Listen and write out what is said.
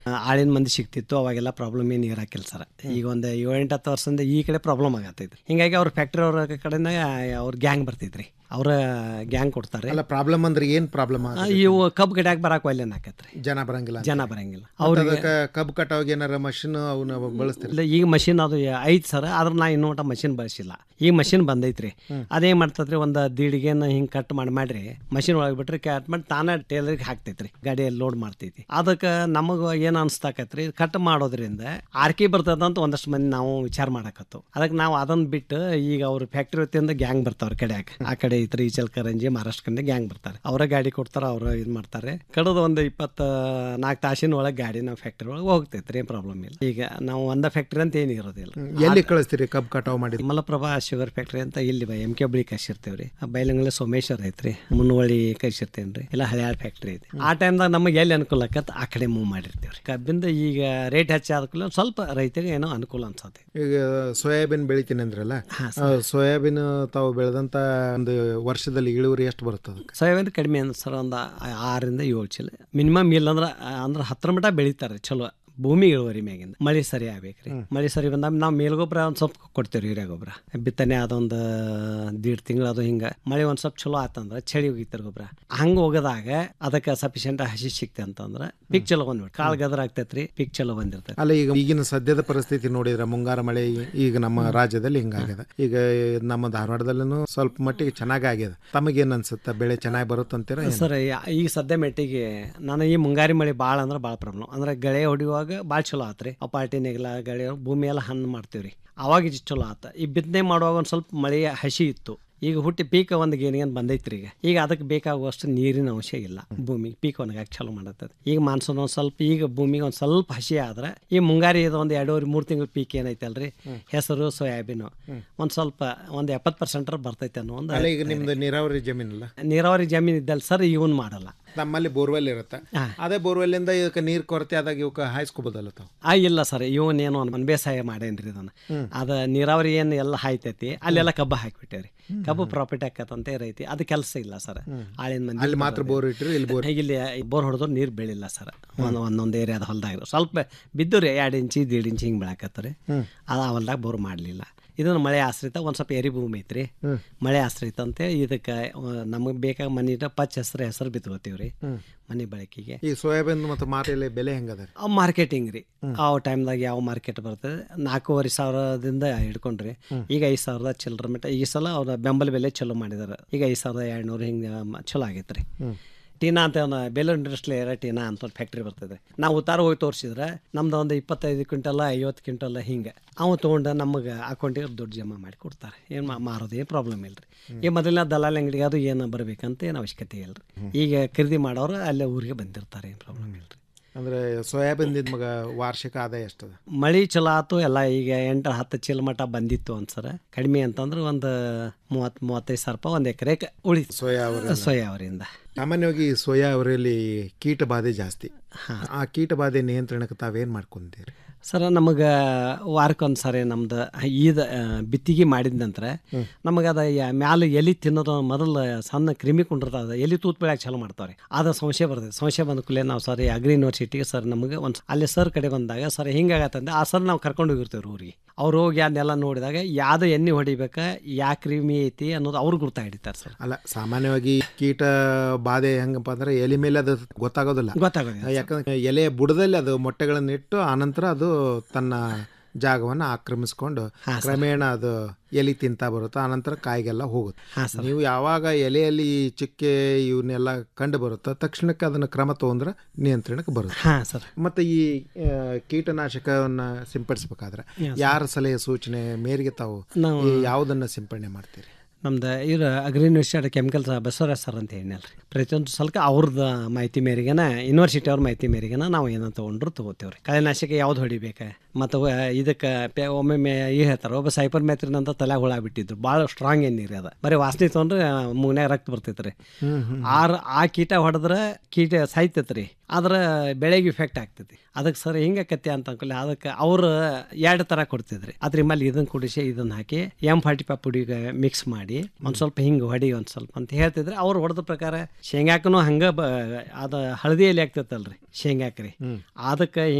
ಆ, ಆಳಿನ ಮಂದಿ ಸಿಗ್ತಿತ್ತು ಅವಾಗೆಲ್ಲ ಪ್ರಾಬ್ಲಮ್ ಏನು ಇರಾಕಿಲ್ಲ ಸರ್ ಈಗ ಒಂದು ಏಳೆಂಟು ಹತ್ತು ವರ್ಷದಿಂದ ಈ ಕಡೆ ಪ್ರಾಬ್ಲಮ್ ಆಗತ್ತೈತಿ ಹಿಂಗಾಗಿ ಅವ್ರ ಫ್ಯಾಕ್ಟ್ರಿ ಅವ್ರ ಕಡೆಯಿಂದ ಅವ್ರ ಗ್ಯಾಂಗ್ ಬರ್ತೈತ್ರಿ ಅವ್ರ ಗ್ಯಾಂಗ್ ಕೊಡ್ತಾರೆ ಅಲ್ಲ ಪ್ರಾಬ್ಲಮ್ ಅಂದ್ರೆ ಏನ್ ಪ್ರಾಬ್ಲಮ್ ಆ, ಇವು ಕಬ್ಬು ಕಡ್ಯಾಕ ಬರಾಕ್ ಒಲ್ಲೆನ್ ಆಕತ್ರಿ ಜನ ಬರಂಗಿಲ್ಲ ಅಂತ. ಜನ ಬರಂಗಿಲ್ಲ ಮತ್ತ್ ಅವ್ರಿಗೆ ಅದಕ್ಕ ಕಬ್ಬು ಕಟಾವಾಗ ಏನಾರ ಮಷಿನ್ ಅವನ್ನ ಬಳಸ್ತೀರಿ ಇಲ್ಲ ಈಗ ಮಷಿನ್ ಅದು ಐತಿ ಸರ್ ಆದ್ರೆ ನಾ ಇನ್ನೂ ಮಟ ಮಷಿನ್ ಬಳಸಿಲ್ಲ ಈಗ ಮಷಿನ್ ಬಂದೈತ್ರಿ ಅದೇನ್ ಮಾಡ್ತದ್ರಿ ಒಂದು ದೀಡಿಗೆನ ಹಿಂಗೆ ಕಟ್ ಮಾಡಿ ಮಾಡ್ರಿ ಮಷಿನ್ ಒಳಗೆ ಬಿಟ್ರಿ ಕಟ್ ಮಾಡಿ ತಾನೇ ಟೇಲರ್ಗೆ ಹಾಕ್ತೈತ್ರಿ ಗಾಡಿಯಲ್ಲಿ ಲೋಡ್ ಮಾಡ್ತೈತಿ ಅದಕ್ಕೆ ನಮಗೆ ಏನು ಅನ್ಸ್ತಾಕತ್ರಿ ಕಟ್ ಮಾಡೋದ್ರಿಂದ ಆರ್ಕಿ ಬರ್ತದ ಅಂತ ಒಂದಷ್ಟು ಮಂದಿ ನಾವು ವಿಚಾರ ಮಾಡಕತ್ತು ಅದಕ್ಕೆ ನಾವು ಅದನ್ನ ಬಿಟ್ಟು ಈಗ ಅವ್ರ ಫ್ಯಾಕ್ಟ್ರಿ ವತಿಯಿಂದ ಗ್ಯಾಂಗ್ ಬರ್ತಾವ್ರ ಕಡೆಯಾಗ ಆ ಕಡೆ ಐತ್ರಿ ಈಚಲ್ಕರಂಜಿ ಮಹಾರಾಷ್ಟ್ರ ಕಡೆ ಗ್ಯಾಂಗ್ ಬರ್ತಾರೆ ಅವರ ಗಾಡಿ ಕೊಡ್ತಾರ ಅವ್ರ ಇದು ಮಾಡ್ತಾರೆ ಕಡದ ಒಂದು ಇಪ್ಪತ್ತ ನಾಲ್ಕು ತಾಸಿನ ಒಳಗೆ ಗಾಡಿ ನಾವು ಫ್ಯಾಕ್ಟ್ರಿ ಒಳಗೆ ಹೋಗ್ತೈತ್ರಿ ಏನು ಪ್ರಾಬ್ಲಮ್ ಇಲ್ಲ ಈಗ ನಾವು ಒಂದ ಫ್ಯಾಕ್ಟ್ರಿ ಅಂತ ಏನು ಇರೋದಿಲ್ಲ ಎಲ್ಲಿ ಕಳಿಸ್ತೀರಿ ಕಬ್ಬು ಕಟಾವ್ ಮಾಡಿ ಮಲಪ್ರಭಾ ಶುಗರ್ ಫ್ಯಾಕ್ಟ್ರಿ ಅಂತ ಇಲ್ಲಿ ಬೈ ಎಮ್ ಕೆ ಬಳಿ ಕಳ್ಸಿರ್ತೇವ್ರಿ ಬೈಲಂಗಲ ಸೋಮೇಶ್ವರ ಐತ್ರಿ ಮುನ್ನವಳಿ ಕಳ್ಸಿರ್ತೇನ್ರಿ ಇಲ್ಲ ಹಳ್ಯಾಳ ಫ್ಯಾಕ್ಟ್ರಿ ಐತಿ ಆ ಟೈಮ್ದಾಗ ನಮಗೆ ಎಲ್ಲಿ ಅನುಕೂಲ ಆಕತ್ ಆ ಕಡೆ ಮೂವ್ ಮಾಡಿರ್ತೇವ್ರಿ ಕಬ್ಬಿಂದ ಈಗ ರೇಟ್ ಹೆಚ್ಚಾದ ಸ್ವಲ್ಪ ರೈತರಿಗೆ ಏನೋ ಅನುಕೂಲ ಅನ್ಸತ್ತೆ ಈಗ ಸೋಯಾಬೀನ್ ಬೆಳಿತೀನಿ ಅಂದ್ರಲ್ಲ ಆ, ಸೋಯಾಬೀನ್ ತಾವು ಬೆಳೆದಂತ ಒಂದು ವರ್ಷದಲ್ಲಿ ಇಳುವರಿ ಎಷ್ಟು ಬರುತ್ತೆ ಅದಕ್ಕೆ ಸೋಯಾಬೀನ್ ಕಡಿಮೆ ಅಂದ್ರೆ ಸರ್ ಒಂದು ಆರರಿಂದ ಏಳು ಚೀಲ ಮಿನಿಮಮ್ ಇಲ್ಲ ಅಂದ್ರೆ ಅಂದ್ರೆ ಹತ್ತರ ಮಟ ಬೆಳಿತಾರೆ ಚಲೋ ಭೂಮಿ ಇಳುವರಿ ಮ್ಯಾಗಿಂದ ಮಳೆ ಸರಿ ಆಗ್ಬೇಕ್ರಿ ಮಳೆ ಸರಿ ಬಂದಾಗ ನಾವು ಮೇಲ್ಗೊಬ್ಬರ ಒಂದು ಸ್ವಲ್ಪ ಕೊಡ್ತೇವ್ರಿ ಯೂರಿಯಾ ಗೊಬ್ಬರ ಬಿತ್ತನೆ ಅದೊಂದು ದೀಡ್ ತಿಂಗಳು ಅದು ಹಿಂಗೆ ಮಳೆ ಒಂದು ಸ್ವಲ್ಪ ಚಲೋ ಆತಂದ್ರೆ ಚಳಿ ಹೋಗಿತ್ತಾರ ಗೊಬ್ಬರ ಹಂಗೆ ಹೋಗದಾಗ ಅದಕ್ಕೆ ಸಫಿಷಿಯಂಟ್ ಹಸಿ ಸಿಕ್ತೆ ಅಂತಂದ್ರೆ ಪಿಕ್ ಚಲೋ ಬಂದ್ಬಿಟ್ಟು ಕಾಳು ಗದ್ರ ಆಗ್ತೈತ್ರಿ ಪಿಕ್ ಚಲೋ ಬಂದಿರ್ತೈತಿ ಅಲ್ಲ ಈಗ ಈಗಿನ ಸದ್ಯದ ಪರಿಸ್ಥಿತಿ ನೋಡಿದ್ರೆ ಮುಂಗಾರ ಮಳೆ ಈಗ ನಮ್ಮ ರಾಜ್ಯದಲ್ಲಿ ಹಿಂಗಾಗಿದೆ ಈಗ ನಮ್ಮ ಧಾರವಾಡದಲ್ಲೂ ಸ್ವಲ್ಪ ಮಟ್ಟಿಗೆ ಚೆನ್ನಾಗಿ ಆಗ್ಯದ ತಮಗೇನು ಅನ್ಸುತ್ತೆ ಬೆಳೆ ಚೆನ್ನಾಗಿ ಬರುತ್ತಂತೀರ ಏನು? ಸರ್ ಯಾ- ಈಗ ಸದ್ಯ ಮೆಟ್ಟಿಗೆ ನಾನು ಈ ಮುಂಗಾರಿ ಮಳೆ ಭಾಳ ಅಂದ್ರೆ ಭಾಳ ಪ್ರಾಬ್ಲಮ್ ಅಂದ್ರೆ ಗಳೆ ಹೊಡಿಯುವಾಗ ಭಾಳ ಚಲೋ ಆತ್ರಿ ಆ ಪಾರ್ಟಿನಾಗೆಲ್ಲ ಗಳೆ ಭೂಮಿ ಎಲ್ಲ ಹಣ್ಣು ಮಾಡ್ತೀವ್ರಿ ಅವಾಗ ಇಷ್ಟ್ ಚಲೋ ಆತ ಈ ಬಿತ್ತನೆ ಮಾಡುವಾಗ ಒಂದು ಸ್ವಲ್ಪ ಮಳೆ ಹಸಿ ಇತ್ತು ಈಗ ಹುಟ್ಟಿ ಪೀಕ ಒಂದು ಗೇನಿಗನ್ ಬಂದೈತ್ರಿ ಈಗ ಈಗ ಅದಕ್ಕೆ ಬೇಕಾಗುವಷ್ಟು ನೀರಿನ ಅಂಶ ಇಲ್ಲ ಭೂಮಿಗೆ ಪೀಕ್ ಒಣಗಾಕ ಚಲೋ ಮಾಡತ್ತದ ಈಗ ಮಾನ್ಸೂನ್ ಒಂದು ಸ್ವಲ್ಪ ಈಗ ಭೂಮಿಗೆ ಒಂದು ಸ್ವಲ್ಪ ಹಸಿ ಆದ್ರೆ ಈ ಮುಂಗಾರಿ ಇದು ಒಂದು ಎರಡೂವರೆ ಮೂರು ತಿಂಗಳ ಪೀಕ್ ಏನೈತಲ್ರಿ ಹೆಸರು ಸೋಯಾಬೀನು ಒಂದು ಸ್ವಲ್ಪ ಒಂದು ಎಪ್ಪತ್ತು ಪರ್ಸೆಂಟ್ ಬರ್ತೈತೆ ಅನ್ನೋ ಒಂದು ಅಲ್ಲ ಈಗ ನಿಮ್ದು ನೀರಾವರಿ ಜಮೀನಲ್ಲ ನೀರಾವರಿ ಜಮೀನು ಇದ್ದಲ್ಲ ಸರ್ ಇವನ್ ಮಾಡಲ್ಲ ನಮ್ಮಲ್ಲಿ ಬೋರ್ವೆಲ್ ಇರುತ್ತೆ ಅದೇ ಬೋರ್ವೆಲ್ಲಿಂದ ಇದಕ್ಕೆ ನೀರು ಕೊರತೆ ಆದಾಗ ಇವಕ್ಕೆ ಹಾಯಿಸ್ಕೋಬೋದಲ್ಲ ತಾವು ಆ ಇಲ್ಲ ಸರ್ ಇವನ್ ಏನು ಒಂದು ಬೇಸಾಯ ಮಾಡೇನ್ರಿ ಇದನ್ನ ಅದ ನೀರಾವರಿ ಏನು ಎಲ್ಲ ಹಾಯ್ತೈತಿ ಅಲ್ಲೆಲ್ಲ ಕಬ್ಬ ಹಾಕ್ಬಿಟ್ಟೇವ್ರಿ ಕಬ್ಬು ಪ್ರಾಫಿಟ್ ಆಕತ್ತಂತ ರೈತಿ ಅದು ಕೆಲಸ ಇಲ್ಲ ಸರ್ ಆಳಿನ ಮಂದಿ ಅಲ್ಲಿ ಮಾತ್ರ ಬೋರ್ ಇಟ್ರಿ ಇಲ್ಲಿ ಬೋರ್ ಇಲ್ಲಿ ಬೋರ್ ಹೊಡೆದ್ರು ನೀರು ಬೆಳಿಲ್ಲ ಸರ್ ಒಂದು ಒಂದೊಂದು ಏರಿಯಾದ ಹೊಲ್ದಾಗ ಸ್ವಲ್ಪ ಬಿದ್ದು ರೀ ಎರಡು ಇಂಚಿ ದೀಡ್ ಇಂಚಿ ಹಿಂಗೆ ಬೆಳಕತ್ತಾರೆ ಅದು ಆ ಹೊಲ್ದಾಗ ಬೋರ್ ಮಾಡಲಿಲ್ಲ ಇದನ್ನ ಮಳೆ ಆಶ್ರಿತ ಒಂದು ಸ್ವಲ್ಪ ಎರಿ ಭೂಮಿ ಐತ್ರಿ ಮಳೆ ಆಶ್ರಿತ ಅಂತೇಳಿ ಇದಕ್ಕೆ ನಮಗೆ ಬೇಕಾಗ ಮನೆ ಪಚ್ಚ ಹೆಸರು ಹೆಸರು ಬಿತ್ಕೋತೀವಿ ರೀ ಮನೆ ಬಳಕೆಗೆ ಈ ಸೋಯಾಬೀನ್ ಮತ್ತು ಮಾತೆಲೆ ಬೆಲೆ ಹೆಂಗದ ರೀ? ಮಾರ್ಕೆಟಿಂಗ್ ರೀ ಆ ಟೈಮ್ದಾಗ ಯಾವ ಮಾರ್ಕೆಟ್ ಬರ್ತದೆ ನಾಲ್ಕೂವರೆ ಸಾವಿರದಿಂದ ಹಿಡ್ಕೊಂಡ್ರಿ ಈಗ ಐದು ಸಾವಿರದ ಚಿಲ್ಲರ ಮಟ್ಟ ಈ ಸಲ ಅವ್ರ ಬೆಂಬಲ ಬೆಲೆ ಚಲೋ ಮಾಡಿದಾರೆ ಈಗ ಐದು ಸಾವಿರದ ಎರಡ್ನೂರು ಹಿಂಗೆ ಚಲೋ ಆಗೈತೆ ರೀ ಟೀನಾ ಅಂತ ಒಂದು ಬೇಲೂರು ಇಂಡಸ್ಟ್ರಿ ಏರಿಯಾ ಟೀನಾ ಅಂತ ಒಂದು ಫ್ಯಾಕ್ಟ್ರಿ ಬರ್ತದೆ ನಾವು ಉತ್ತಾರ ಹೋಗಿ ತೋರಿಸಿದ್ರೆ ನಮ್ದು ಒಂದು ಇಪ್ಪತ್ತೈದು ಕ್ವಿಂಟಲ್ ಐವತ್ತು ಕ್ವಿಂಟಲ್ ಹಿಂಗೆ ಅವು ತೊಗೊಂಡು ನಮಗೆ ಅಕೌಂಟಿಗೆ ದುಡ್ಡು ಜಮಾ ಮಾಡಿ ಕೊಡ್ತಾರೆ ಏನು ಮಾರೋದು ಏನು ಪ್ರಾಬ್ಲಮ್ ಇಲ್ಲ ರೀ ಈ ಮೊದಲಿನ ದಲಾಲ್ ಅಂಗಡಿಗೆ ಅದು ಏನು ಬರ್ಬೇಕಂತ ಏನು ಅವಶ್ಯಕತೆ ಇಲ್ಲ ರೀ ಈಗ ಖರೀದಿ ಮಾಡೋರು ಅಲ್ಲೇ ಊರಿಗೆ ಬಂದಿರ್ತಾರೆ ಏನು ಪ್ರಾಬ್ಲಮ್ ಇಲ್ಲ ರೀ ಅಂದ್ರೆ ಸೋಯಾಬೀನ್ ಮಗ ವಾರ್ಷಿಕ ಆದಾಯ ಎಷ್ಟದ ಮಳಿ ಚಲೋ ಆತು ಎಲ್ಲ ಈಗ ಎಂಟು ಹತ್ತು ಚೀಲ ಮಟ್ಟ ಬಂದಿತ್ತು ಅನ್ಸರ ಕಡಿಮೆ ಅಂತಂದ್ರೆ ಒಂದು ಮೂವತ್ತು ಮೂವತ್ತೈದು ಸಾವಿರ ರೂಪಾಯಿ ಒಂದು ಎಕರೆಗೆ ಉಳಿತು ಸೋಯಾ ಅವರ ಸೋಯಾ ಅವರಿಂದ ಸಾಮಾನ್ಯವಾಗಿ ಸೋಯಾ ಅವರಲ್ಲಿ ಕೀಟ ಬಾಧೆ ಜಾಸ್ತಿ ಆ ಕೀಟ ಬಾಧೆ ನಿಯಂತ್ರಣಕ್ಕೆ ತಾವೇನ್ ಮಾಡ್ಕೊಂತೀರಿ ಸರ್ ನಮಗೆ ವಾರಕ್ಕೊಂದು ಸಾರಿ ನಮ್ದು ಈದ ಆ, ಬಿತ್ತಿಗೆ ಮಾಡಿದ ನಂತರ ನಮಗೆ ಅದು ಮ್ಯಾಲ ಎಲಿ ತಿನ್ನೋದು ಮೊದಲು ಸಣ್ಣ ಕ್ರಿಮಿ ಕುಂಡಿರ್ತದೆ ಎಲಿ ತೂತ್ ಬೆಳ್ಯಾಕ ಚಾಲು ಮಾಡ್ತಾವ್ರಿ ಅದು ಸಂಶಯ ಬರ್ತದೆ ಸಂಶಯ ಬಂದ ಕೂಡಲೇ ನಾವು ಸರ್ ಅಗ್ರಿ ಯೂನಿವರ್ಸಿಟಿಗೆ ಸರ್ ನಮಗೆ ಒಂದು ಅಲ್ಲಿ ಸರ್ ಕಡೆ ಬಂದಾಗ ಸರ್ ಹಿಂಗಾಗತ್ತಂದ್ರೆ ಆ ಸರ್ ನಾವು ಕರ್ಕೊಂಡು ಹೋಗಿರ್ತೇವೆ ಊರಿಗೆ ಅವ್ರು ಹೋಗಿ ಅದನ್ನೆಲ್ಲ ನೋಡಿದಾಗ ಯಾವ್ದು ಎಣ್ಣೆ ಹೊಡಿಬೇಕಾ ಯಾ ಕ್ರಿಮಿ ಐತಿ ಅನ್ನೋದು ಅವ್ರು ಗುರ್ತಾ ಹಿಡಿತಾರೆ ಸರ್ ಅಲ್ಲ ಸಾಮಾನ್ಯವಾಗಿ ಕೀಟ ಬಾಧೆ ಹೆಂಗಪ್ಪ ಅಂದ್ರೆ ಎಲೆ ಮೇಲೆ ಅದು ಗೊತ್ತಾಗೋದಿಲ್ಲ ಗೊತ್ತಾಗೋದಿಲ್ಲ ಯಾಕಂದ್ರೆ ಎಲೆಯ ಬುಡದಲ್ಲಿ ಅದು ಮೊಟ್ಟೆಗಳನ್ನು ಇಟ್ಟು ಆನಂತರ ಅದು ತನ್ನ ಜಾಗವನ್ನು ಆಕ್ರಮಿಸ್ಕೊಂಡು ಕ್ರಮೇಣ ಅದು ಎಲೆ ತಿಂತಾ ಬರುತ್ತೆ ಆನಂತರ ಕಾಯಿಗೆಲ್ಲ ಹೋಗುತ್ತೆ ನೀವು ಯಾವಾಗ ಎಲೆಯಲ್ಲಿ ಈ ಚಿಕ್ಕೆ ಇವನ್ನೆಲ್ಲ ಕಂಡು ಬರುತ್ತೋ ತಕ್ಷಣಕ್ಕೆ ಅದನ್ನ ಕ್ರಮ ತಗೊಂಡ್ರೆ ನಿಯಂತ್ರಣಕ್ಕೆ ಬರುತ್ತೆ ಹಾಂ ಸರ್ ಮತ್ತೆ ಈ ಆ, ಕೀಟನಾಶಕವನ್ನ ಸಿಂಪಡಿಸ್ಬೇಕಾದ್ರೆ ಯಾರ ಸಲಹೆ ಸೂಚನೆ ಮೇರೆಗೆ ತಾವು ನಾವು- ಈ ಯಾವುದನ್ನ ಸಿಂಪಡಣೆ ಮಾಡ್ತೀರಿ ನಮ್ದು ಇವ್ರು agri university chemicals Basavaraj sir ಅಂತ ಹೇಳಿನಲ್ರಿ ಪ್ರತಿಯೊಂದು ಸಲಕ ಅವ್ರದ್ದು ಮಾಹಿತಿ ಮೇರೆಗೆನ ಯೂನಿವರ್ಸಿಟಿ ಅವ್ರ ಮಾಹಿತಿ ಮೇರೆಗೆನ ನಾವು ಏನೋ ತೊಗೊಂಡ್ರು ತೊಗೋತೀವ್ರಿ ಕಳೆನಾಶಕ ಯಾವ್ದು ಹೊಡಿಬೇಕು ಮತ್ತು ಇದಕ್ಕೆ ಪೆ ಒಮ್ಮೊಮ್ಮೆ ಈ ಹೇಳ್ತಾರೆ ಒಬ್ಬ ಸೈಪರ್ ಮೆತ್ರಿನ್ ಅಂತ ತಲೆ ಹುಳ ಬಿಟ್ಟಿದ್ರು ಭಾಳ ಸ್ಟ್ರಾಂಗ್ ಎಣ್ಣೀರಿ ಅದು ಬರೀ ವಾಸನೆ ತೊಗೊಂಡ್ರೆ ಮೂನ್ಯಾಗ ರಕ್ತ ಬರ್ತೈತೆ ರೀ ಆರ್ ಆ ಕೀಟ ಹೊಡೆದ್ರೆ ಕೀಟ ಸಾಯ್ತೈತೆ ರೀ ಆದ್ರೆ ಬೆಳೆಗೆ ಇಫೆಕ್ಟ್ ಆಗ್ತೈತಿ ಅದಕ್ಕೆ ಸರ್ ಹಿಂಗಕತ್ತಿ ಅಂತ ಅನ್ಕೊಳ್ಳಿ ಅದಕ್ಕೆ ಅವ್ರು ಎರಡು ಥರ ಕೊಡ್ತಿದ್ರಿ ಅದ್ರ ಮೇಲೆ ಇದನ್ನ ಕುಡಿಸಿ ಇದನ್ನ ಹಾಕಿ ಎಂ ಫಾರ್ಟಿ ಫೈವ್ ಪುಡಿಗೆ ಮಿಕ್ಸ್ ಮಾಡಿ ಒಂದು ಸ್ವಲ್ಪ ಹಿಂಗೆ ಹೊಡಿ ಒಂದು ಸ್ವಲ್ಪ ಅಂತ ಹೇಳ್ತಿದ್ರೆ ಅವ್ರು ಹೊಡೆದ ಪ್ರಕಾರ ಶೇಂಗಾಕನು ಹಂಗೆ ಬ ಅದು ಹಳದಿ ಎಲೆ ಆಗ್ತೈತಲ್ರಿ ಶೇಂಗಾಕ್ರಿ ಅದಕ್ಕೆ